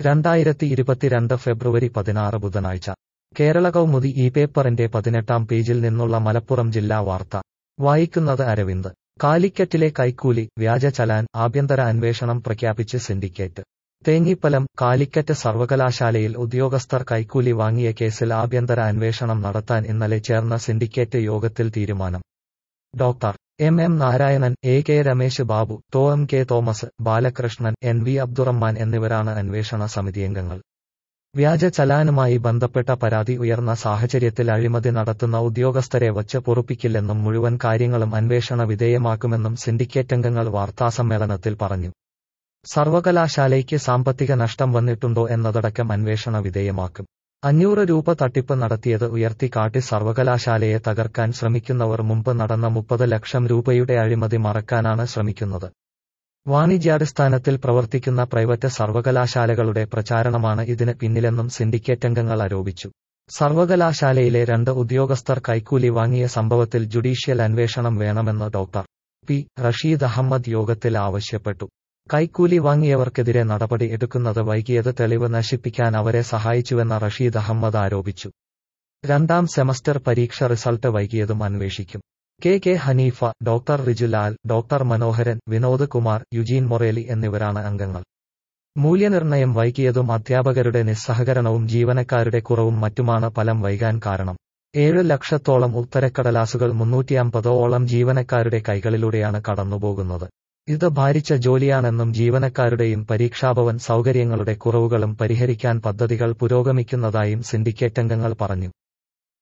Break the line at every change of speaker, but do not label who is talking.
രണ്ടായിരത്തി ഇരുപത്തിരണ്ട് ഫെബ്രുവരി പതിനാറ് ബുധനാഴ്ച കേരള കൗമുദി ഈ പേപ്പറിന്റെ പതിനെട്ടാം പേജിൽ നിന്നുള്ള മലപ്പുറം ജില്ലാ വാർത്ത വായിക്കുന്നത് അരവിന്ദ് കാലിക്കറ്റിലെ കൈക്കൂലി വ്യാജ ചലാൻ ആഭ്യന്തര അന്വേഷണം പ്രഖ്യാപിച്ച് സിൻഡിക്കേറ്റ് തേഞ്ഞിപ്പലം കാലിക്കറ്റ് സർവകലാശാലയിൽ ഉദ്യോഗസ്ഥർ കൈക്കൂലി വാങ്ങിയ കേസിൽ ആഭ്യന്തര അന്വേഷണം നടത്താൻ ഇന്നലെ ചേർന്ന സിൻഡിക്കേറ്റ് യോഗത്തിൽ തീരുമാനം doctor M M Narayanan A K Ramesh Babu ടോ M K Thomas Balakrishnan N V Abdurahman എന്നിവരാണ് അന്വേഷണ സമിതിയംഗങ്ങൾ വ്യാജ ചലാനുമായി ബന്ധപ്പെട്ട പരാതി ഉയർന്ന സാഹചര്യത്തിൽ അഴിമതി നടത്തുന്ന ഉദ്യോഗസ്ഥരെ വച്ച് പൊറുപ്പിക്കില്ലെന്നും മുഴുവൻ കാര്യങ്ങളും അന്വേഷണ വിധേയമാക്കുമെന്നും സിൻഡിക്കേറ്റ് അംഗങ്ങൾ വാർത്താസമ്മേളനത്തിൽ പറഞ്ഞു സർവകലാശാലയ്ക്ക് സാമ്പത്തിക നഷ്ടം വന്നിട്ടുണ്ടോ എന്നതടക്കം അന്വേഷണ വിധേയമാക്കും അഞ്ഞൂറ് രൂപ തട്ടിപ്പ് നടത്തിയത് ഉയർത്തിക്കാട്ടി സർവകലാശാലയെ തകർക്കാൻ ശ്രമിക്കുന്നവർ മുമ്പ് നടന്ന മുപ്പത് ലക്ഷം രൂപയുടെ അഴിമതി മറക്കാനാണ് ശ്രമിക്കുന്നത് വാണിജ്യാടിസ്ഥാനത്തിൽ പ്രവർത്തിക്കുന്ന പ്രൈവറ്റ് സർവകലാശാലകളുടെ പ്രചാരണമാണ് ഇതിന് പിന്നിലെന്നും സിൻഡിക്കേറ്റ് അംഗങ്ങൾ ആരോപിച്ചു സർവകലാശാലയിലെ രണ്ട് ഉദ്യോഗസ്ഥർ കൈക്കൂലി വാങ്ങിയ സംഭവത്തിൽ ജുഡീഷ്യൽ അന്വേഷണം വേണമെന്ന് ഡോക്ടർ പി റഷീദ് അഹമ്മദ് യോഗത്തിൽ ആവശ്യപ്പെട്ടു കൈക്കൂലി വാങ്ങിയവർക്കെതിരെ നടപടി എടുക്കുന്നത് വൈകിയത് തെളിവ് നശിപ്പിക്കാൻ അവരെ സഹായിച്ചുവെന്ന റഷീദ് അഹമ്മദ് ആരോപിച്ചു രണ്ടാം സെമസ്റ്റർ പരീക്ഷ റിസൾട്ട് വൈകിയതും അന്വേഷിക്കും K K Haneefa doctor Rijulal doctor Manoharan Vinod Kumar Eugene Morely എന്നിവരാണ് അംഗങ്ങൾ മൂല്യനിർണയം വൈകിയതും അധ്യാപകരുടെ നിസ്സഹകരണവും ജീവനക്കാരുടെ കുറവും മറ്റുമാണ് ഫലം വൈകാൻ കാരണം ഏഴ് ലക്ഷത്തോളം ഉത്തരക്കടലാസുകൾ മുന്നൂറ്റിയമ്പതോളം ജീവനക്കാരുടെ കൈകളിലൂടെയാണ് കടന്നുപോകുന്നത് ഇത് ഭാരിച്ച ജോലിയാണെന്നും ജീവനക്കാരുടെയും പരീക്ഷാഭവൻ സൗകര്യങ്ങളുടെ കുറവുകളും പരിഹരിക്കാൻ പദ്ധതികൾ പുരോഗമിക്കുന്നതായും സിൻഡിക്കേറ്റ് അംഗങ്ങൾ പറഞ്ഞു